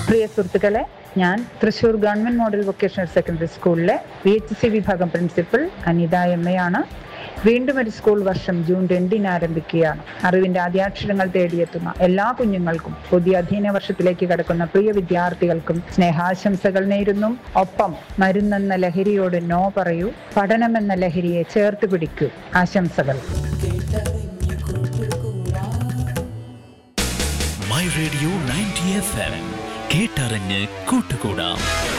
പ്രിയ സുഹൃത്തുക്കളെ ഞാൻ Thrissur government model vocational secondary സ്കൂളിലെ വി എച്ച് സി വിഭാഗം പ്രിൻസിപ്പൽ അനിത എം എ ആണ് വീണ്ടും ഒരു സ്കൂൾ വർഷം ജൂൺ രണ്ടിന് ആരംഭിക്കുകയാണ് അറിവിന്റെ ആദ്യാക്ഷരങ്ങൾ തേടിയെത്തുന്ന എല്ലാ കുഞ്ഞുങ്ങൾക്കും പുതിയ അധ്യയന വർഷത്തിലേക്ക് കടക്കുന്ന പ്രിയ വിദ്യാർത്ഥികൾക്കും സ്നേഹാശംസകൾ നേരുന്നു ഒപ്പം മരുന്നെന്ന ലഹരിയോട് നോ പറയൂ പഠനമെന്ന ലഹരിയെ ചേർത്ത് പിടിക്കൂ ആശംസകൾ my radio ninety F M കേട്ടറിഞ്ഞ് കൂട്ടുകൂടാം